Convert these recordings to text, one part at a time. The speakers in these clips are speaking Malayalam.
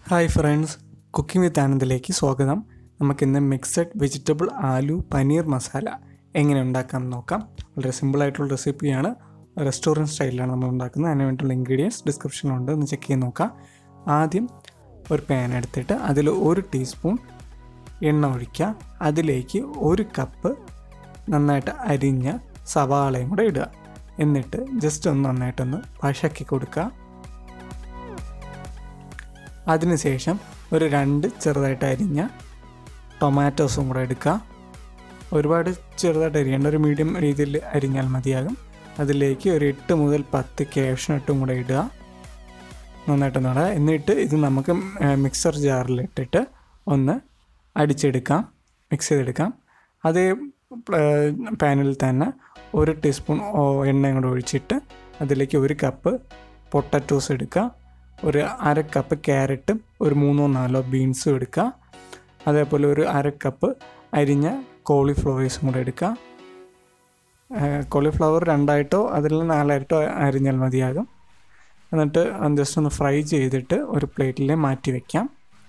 ഹായ് ഫ്രണ്ട്സ് കുക്കിംഗ് വിത്ത് ആനന്ദിലേക്ക് സ്വാഗതം നമുക്കിന്ന് മിക്സഡ് വെജിറ്റബിൾ ആലു പനീർ മസാല എങ്ങനെ ഉണ്ടാക്കാം എന്ന് നോക്കാം വളരെ സിമ്പിളായിട്ടുള്ള റെസിപ്പിയാണ് റെസ്റ്റോറൻറ്റ് സ്റ്റൈലിലാണ് നമ്മൾ ഉണ്ടാക്കുന്നത് അതിന് വേണ്ടിയുള്ള ഇൻഗ്രീഡിയൻസ് ഡിസ്ക്രിപ്ഷനിലുണ്ട് ഒന്ന് ചെക്ക് ചെയ്ത് നോക്കാം ആദ്യം ഒരു പാൻ എടുത്തിട്ട് അതിൽ ഒരു ടീസ്പൂൺ എണ്ണ ഒഴിക്കുക അതിലേക്ക് ഒരു കപ്പ് നന്നായിട്ട് അരിഞ്ഞ സവാളയും കൂടെ ഇടുക എന്നിട്ട് ജസ്റ്റ് ഒന്ന് നന്നായിട്ടൊന്ന് വശക്കി കൊടുക്കുക അതിനുശേഷം ഒരു രണ്ട് ചെറുതായിട്ട് അരിഞ്ഞ ടൊമാറ്റോസും കൂടെ എടുക്കുക ഒരുപാട് ചെറുതായിട്ട് അരിയേണ്ട ഒരു മീഡിയം രീതിയിൽ അരിഞ്ഞാൽ മതിയാകും അതിലേക്ക് ഒരു എട്ട് മുതൽ പത്ത് ക്യാഷ്നട്ടും കൂടെ ഇടുക നന്നായിട്ട് നടുക എന്നിട്ട് ഇത് നമുക്ക് മിക്സർ ജാറിലിട്ടിട്ട് ഒന്ന് അടിച്ചെടുക്കാം മിക്സ് ചെയ്തെടുക്കാം അതേ പാനിൽ തന്നെ ഒരു ടീസ്പൂൺ എണ്ണയും കൂടെ ഒഴിച്ചിട്ട് അതിലേക്ക് ഒരു കപ്പ് പൊട്ടറ്റോസ് എടുക്കുക ഒരു അര കപ്പ് ക്യാരറ്റും ഒരു മൂന്നോ നാലോ ബീൻസും എടുക്കുക അതേപോലെ ഒരു അര കപ്പ് അരിഞ്ഞ കോളിഫ്ലവേഴ്സും കൂടെ എടുക്കുക കോളിഫ്ലവർ രണ്ടായിട്ടോ അതിൽ നാലായിട്ടോ അരിഞ്ഞാൽ മതിയാകും എന്നിട്ട് ജസ്റ്റ് ഒന്ന് ഫ്രൈ ചെയ്തിട്ട് ഒരു പ്ലേറ്റിൽ മാറ്റി വയ്ക്കാം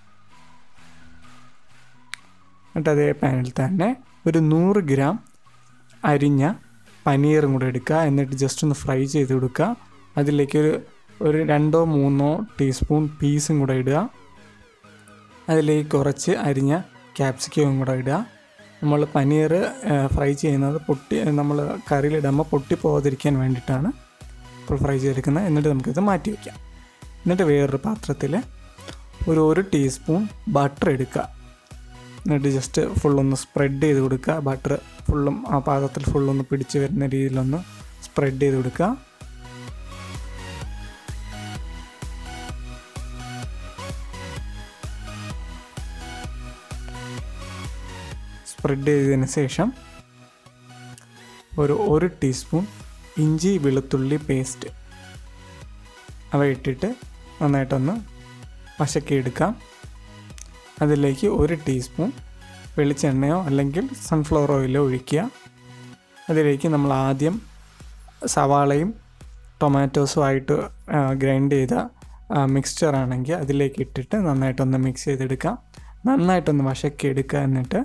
എന്നിട്ട് അതേ പാനിൽ തന്നെ ഒരു നൂറ് ഗ്രാം അരിഞ്ഞ പനീറും കൂടെ എടുക്കുക എന്നിട്ട് ജസ്റ്റ് ഒന്ന് ഫ്രൈ ചെയ്ത് കൊടുക്കുക അതിലേക്ക് ഒരു ഒരു രണ്ടോ മൂന്നോ ടീസ്പൂൺ പീസും കൂടെ ഇടുക അതിലേക്ക് കുറച്ച് അരിഞ്ഞ ക്യാപ്സിക്കവും കൂടെ ഇടുക നമ്മൾ പനീർ ഫ്രൈ ചെയ്യുന്നത് പൊട്ടി നമ്മൾ കറിയിലിടുമ്പോൾ പൊട്ടി പോകാതിരിക്കാൻ വേണ്ടിയിട്ടാണ് ഇപ്പോൾ ഫ്രൈ ചെയ്തെടുക്കുന്നത് എന്നിട്ട് നമുക്കിത് മാറ്റി വയ്ക്കാം എന്നിട്ട് വേറൊരു പാത്രത്തിൽ ഒരു ഒരു ടീസ്പൂൺ ബട്ടർ എടുക്കുക എന്നിട്ട് ജസ്റ്റ് ഫുള്ളൊന്ന് സ്പ്രെഡ് ചെയ്ത് കൊടുക്കുക ബട്ടർ ഫുള്ളും ആ പാത്രത്തിൽ ഫുള്ളൊന്ന് പിടിച്ച് വരുന്ന രീതിയിലൊന്ന് സ്പ്രെഡ് ചെയ്ത് കൊടുക്കുക സ്പ്രെഡ് ചെയ്തതിന് ശേഷം ഒരു ഒരു ടീസ്പൂൺ ഇഞ്ചി വെളുത്തുള്ളി പേസ്റ്റ് അവ ഇട്ടിട്ട് നന്നായിട്ടൊന്ന് വശക്കി എടുക്കാം അതിലേക്ക് ഒരു ടീസ്പൂൺ വെളിച്ചെണ്ണയോ അല്ലെങ്കിൽ സൺഫ്ലവർ ഓയിലോ ഒഴിക്കുക അതിലേക്ക് നമ്മൾ ആദ്യം സവാളയും ടൊമാറ്റോസും ആയിട്ട് ഗ്രൈൻഡ് ചെയ്ത മിക്സ്ചർ ആണെങ്കിൽ അതിലേക്ക് ഇട്ടിട്ട് നന്നായിട്ടൊന്ന് മിക്സ് ചെയ്തെടുക്കാം നന്നായിട്ടൊന്ന് വശക്കി എടുക്കുക എന്നിട്ട്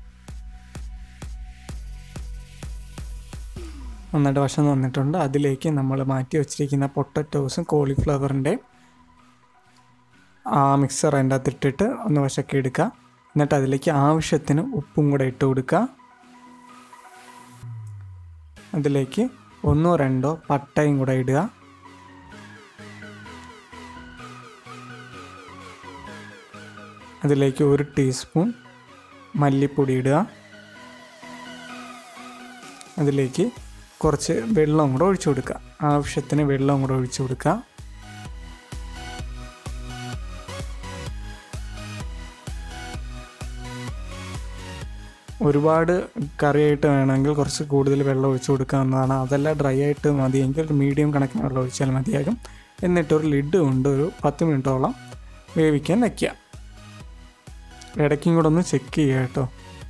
നന്നായിട്ട് വശം വന്നിട്ടുണ്ട് അതിലേക്ക് നമ്മൾ മാറ്റി വെച്ചിരിക്കുന്ന പൊട്ടറ്റോസും കോളിഫ്ലവറിൻ്റെ ആ മിക്സർ അതിൻ്റെ അകത്ത് ഇട്ടിട്ട് ഒന്ന് വശക്കി എടുക്കുക എന്നിട്ട് അതിലേക്ക് ആവശ്യത്തിന് ഉപ്പും കൂടെ ഇട്ട് കൊടുക്കുക അതിലേക്ക് ഒന്നോ രണ്ടോ പട്ടയും കൂടെ ഇടുക അതിലേക്ക് ഒരു ടീസ്പൂൺ മല്ലിപ്പൊടി ഇടുക അതിലേക്ക് കുറച്ച് വെള്ളം കൂടെ ഒഴിച്ചു കൊടുക്കുക ആവശ്യത്തിന് വെള്ളം കൂടെ ഒഴിച്ചു കൊടുക്കുക ഒരുപാട് കറിയായിട്ട് വേണമെങ്കിൽ കുറച്ച് കൂടുതൽ വെള്ളം ഒഴിച്ചു കൊടുക്കാവുന്നതാണ് അതല്ല ഡ്രൈ ആയിട്ട് മതിയെങ്കിൽ ഒരു മീഡിയം കണക്കിന് വെള്ളം ഒഴിച്ചാൽ മതിയാകും എന്നിട്ട് ഒരു ലിഡ് കൊണ്ട് ഒരു പത്ത് മിനിറ്റോളം വേവിക്കാൻ വയ്ക്കുക ഇടയ്ക്കും കൂടെ ഒന്ന് ചെക്ക് ചെയ്യുക കേട്ടോ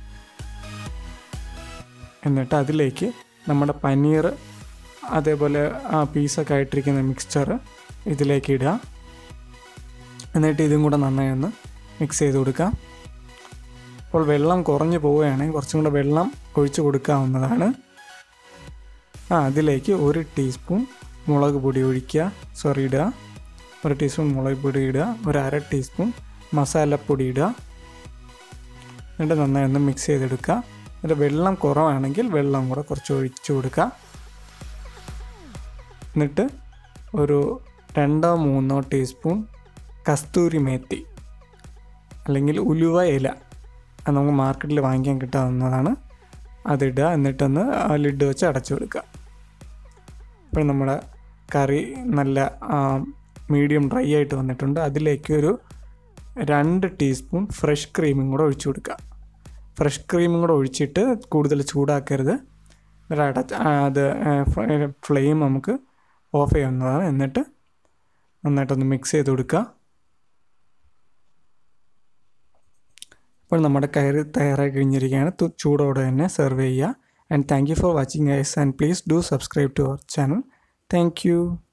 എന്നിട്ട് അതിലേക്ക് നമ്മുടെ പനീർ അതേപോലെ ആ പീസൊക്കെ ആയിട്ടിരിക്കുന്ന മിക്സ്ചർ ഇതിലേക്ക് ഇടുക എന്നിട്ട് ഇതും കൂടെ നന്നായി ഒന്ന് മിക്സ് ചെയ്ത് കൊടുക്കുക അപ്പോൾ വെള്ളം കുറഞ്ഞു പോവുകയാണെങ്കിൽ കുറച്ചും കൂടെ വെള്ളം ഒഴിച്ച് കൊടുക്കാവുന്നതാണ് ആ അതിലേക്ക് ഒരു ടീസ്പൂൺ മുളക് പൊടി ഒഴിക്കുക സോറി ഇടുക ഒരു ടീസ്പൂൺ മുളക് പൊടി ഇടുക ഒരു അര ടീസ്പൂൺ മസാലപ്പൊടി ഇടുക എന്നിട്ട് നന്നായി ഒന്ന് മിക്സ് ചെയ്തെടുക്കുക എന്നിട്ട് വെള്ളം കുറവാണെങ്കിൽ വെള്ളം കൂടെ കുറച്ച് ഒഴിച്ചു കൊടുക്കുക എന്നിട്ട് ഒരു രണ്ടോ മൂന്നോ ടീസ്പൂൺ കസ്തൂരി മേത്തി അല്ലെങ്കിൽ ഉലുവ ഇല അത് നമുക്ക് മാർക്കറ്റിൽ വാങ്ങിക്കാൻ കിട്ടാവുന്നതാണ് അതിടുക എന്നിട്ടൊന്ന് ലിഡ് വെച്ച് അടച്ചു കൊടുക്കുക ഇപ്പോൾ നമ്മുടെ കറി നല്ല മീഡിയം ഡ്രൈ ആയിട്ട് വന്നിട്ടുണ്ട് അതിലേക്ക് ഒരു രണ്ട് ടീസ്പൂൺ ഫ്രഷ് ക്രീമും കൂടെ ഒഴിച്ചു കൊടുക്കുക ഫ്രഷ് ക്രീമും കൂടെ ഒഴിച്ചിട്ട് കൂടുതൽ ചൂടാക്കരുത് എന്നിട്ട് അടച്ച് അത് ഫ്ലെയിം നമുക്ക് ഓഫ് ചെയ്യാവുന്നതാണ് എന്നിട്ട് നന്നായിട്ടൊന്ന് മിക്സ് ചെയ്ത് കൊടുക്കുക അപ്പോൾ നമ്മുടെ കയറി തയ്യാറായി കഴിഞ്ഞിരിക്കുകയാണ് ചൂടോടെ തന്നെ സെർവ് ചെയ്യുക and thank you for watching guys and please do subscribe to our channel thank U